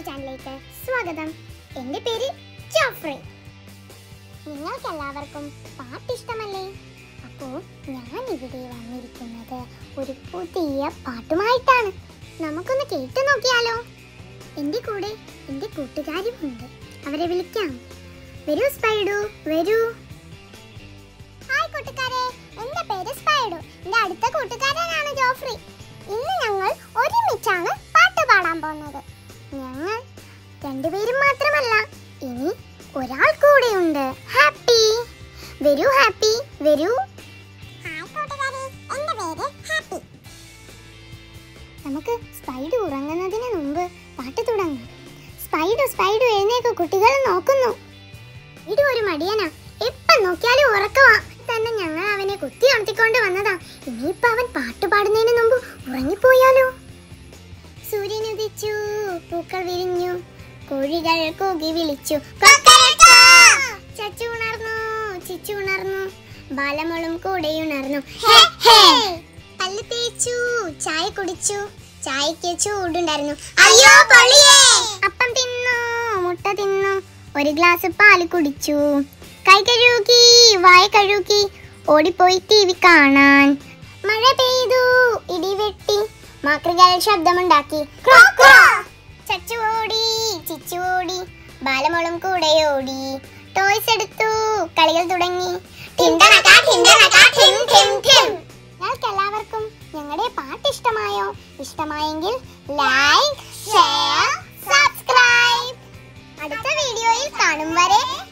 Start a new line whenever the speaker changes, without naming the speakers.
ചാനലിലേക്ക് സ്വാഗതം എൻ്റെ പേര് ജോഫ്രി നിങ്ങൾക്ക് എല്ലാവർക്കും പാട്ട് ഇഷ്ടമല്ലേ അപ്പോൾ ഞാൻ ഇവിടെ വന്നിരിക്കുന്നത് ഒരു പുതിയ പാട്ടുമായിട്ടാണ് നമുക്കൊന്ന് കേട്ടു നോക്കിയാലോ എൻ്റെ കൂടെ എൻ്റെ കൂട്ടുകാരും ഉണ്ട് അവരെ വിളിക്കാം വരൂ സ്പൈഡു വരൂ ഹായ് കൂട്ടുകാരെ എൻ്റെ പേര് സ്പൈഡു എൻ്റെ അടുത്ത കൂട്ടുകാരനാണ് ജോഫ്രി ഇന്ന് ഞങ്ങൾ ഒരുമിച്ചാണ് പാട്ട് പാടാൻ പോകുന്നത് ഞങ്ങൾ രണ്ടുപേരും മാത്രമല്ല ഇനി ഒരാൾ കൂടെയുണ്ട് ഹാപ്പി വരൂ ഹാപ്പി വരൂ ഹാപ്പി നമുക്ക് സ്പൈഡ് ഉറങ്ങുന്നതിന് മുമ്പ് പാട്ട് തുടങ്ങാം സ്പൈഡു സ്പൈഡു എഴുന്നേക്ക് കുട്ടികൾ നോക്കുന്നു ഇത് ഒരു മടിയനാ എപ്പം നോക്കിയാലും ഉറക്കവാ തന്നെ ഞങ്ങൾ അവനെ കുത്തി ഉണർത്തിക്കൊണ്ട് വന്നതാ ഇനിയിപ്പോ അവൻ പാട്ട് പാടുന്നതിന് മുമ്പ് ഉറങ്ങിപ്പോയാലോ സൂര്യൻ ഉദിച്ചു പൂക്കൾ വിരിഞ്ഞു കോഴികൾ കൂകി വിളിച്ചു കൊക്കരക്ക! ചച്ചു ഉണർന്നു ചിച്ചു ഉണർന്നു ബാലമോളും കൂടെ ഉണർന്നു ഹേ, ഹേ! പല്ല് തേച്ചു ചായ കുടിച്ചു ചായക്ക് ചൂടുണ്ടായിരുന്നു അയ്യോ പൊളിയേ അപ്പം തിന്നു മുട്ട തിന്നു ഒരു ഗ്ലാസ് പാല് കുടിച്ചു കൈ കഴുകി വായ കഴുകി ഓടിപ്പോയി ടി വി കാണാൻ മഴ പെയ്തു ഇടിവെട്ടി മാക്രികൾ ശബ്ദമുണ്ടാക്കി ക്രോ, ക്രോ! ചച്ചു ഓടി ചിച്ചു ഓടി ബാലമോളും കൂടെ ഓടി ടോയ്സ് എടുത്തു കളികൾ തുടങ്ങി ടിണ്ടനക, ടിണ്ടനക, ടിം, ടിം, ടിം. നിങ്ങൾക്ക് എല്ലാവർക്കും ഞങ്ങളുടെ പാട്ട് ഇഷ്ടമായോ ഇഷ്ടമായെങ്കിൽ ലൈക്ക് ഷെയർ സബ്സ്ക്രൈബ് അടുത്ത വീഡിയോയിൽ കാണും വരെ